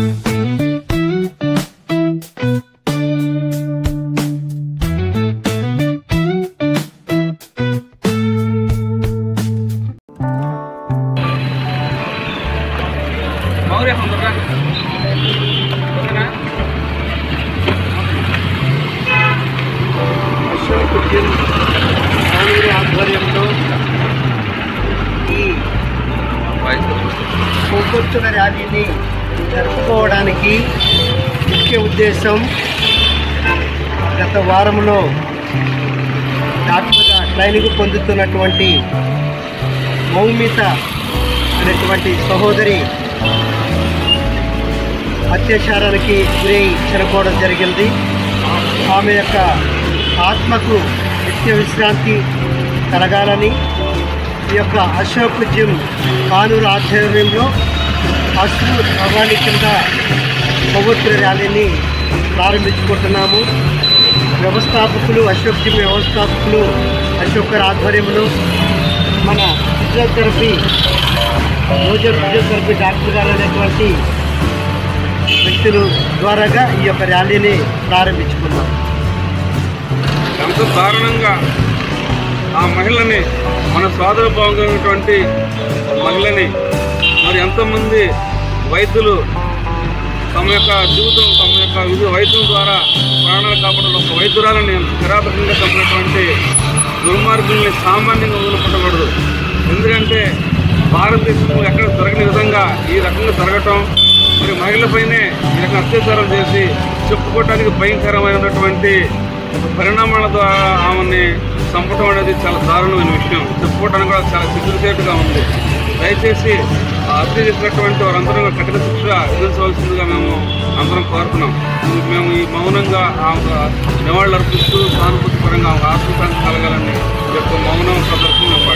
మౌర్య హందరా ఓకేనా అశోక్ జిమ్ కానూరు ఆధ్వర్యంలో ఈ కొవ్వొత్తుల ర్యాలీని జరుపుకోవడానికి ముఖ్య ఉద్దేశం గత వారంలో డాక్టర్గా ట్రైనింగ్ పొందుతున్నటువంటి మౌమిత అనేటువంటి సహోదరి అత్యాచారానికి గురై చనిపోవడం జరిగింది ఆమె యొక్క ఆత్మకు నిత్య విశ్రాంతి కలగాలని ఈ యొక్క అశోక్ జిమ్ కానూరు ఆధ్వర్యంలో అశ్రు భవాని కింద కొవ్వొత్తుల ర్యాలీని ప్రారంభించుకుంటున్నాము వ్యవస్థాపకులు అశోక్ జిమ్ వ్యవస్థాపకులు అశోక్ గారి ఆధ్వర్యంలో మన ఫిజియోథెరపీ రోజర్ ఫిజియోథెరపీ డాక్టర్ గారు అనేటువంటి వ్యక్తులు ద్వారాగా ఈ యొక్క ర్యాలీని ప్రారంభించుకున్నాం ఎంత దారుణంగా ఆ మహిళని మన సోదర భాగమైనటువంటి మహిళని మరి ఎంతోమంది వైద్యులు తమ యొక్క జీవితం తమ యొక్క విధి వైద్యం ద్వారా ప్రాణాలు కాపాడాలి ఒక వైద్యురాలని ఎంత కిరాతకంగా చంపినటువంటి దుర్మార్గుల్ని సామాన్యంగా వదిలిపెట్టకూడదు ఎందుకంటే భారతదేశంలో ఎక్కడ జరగని విధంగా ఈ రకంగా జరగటం మరి మహిళపైనే ఈ రకంగా అత్యాచారం చేసి చెప్పుకోవటానికి భయంకరమైనటువంటి పరిణామాల ద్వారా ఆమెని చంపడం అనేది చాలా దారుణమైన విషయం చెప్పుకోవడానికి కూడా చాలా సిగ్గుసేటుగా ఉంది దయచేసి ఆ హత్య చేసినటువంటి వారందరూ కూడా కఠిన శిక్ష విధించవలసిందిగా మేము అందరం కోరుతున్నాం మేము ఈ మౌనంగా ఆమె నివాళులు అర్పిస్తూ సానుభూతి పరంగా ఆమె ఆత్మశాంతి కలగాలని ఈ యొక్క మౌనం ప్రదర్శన మేము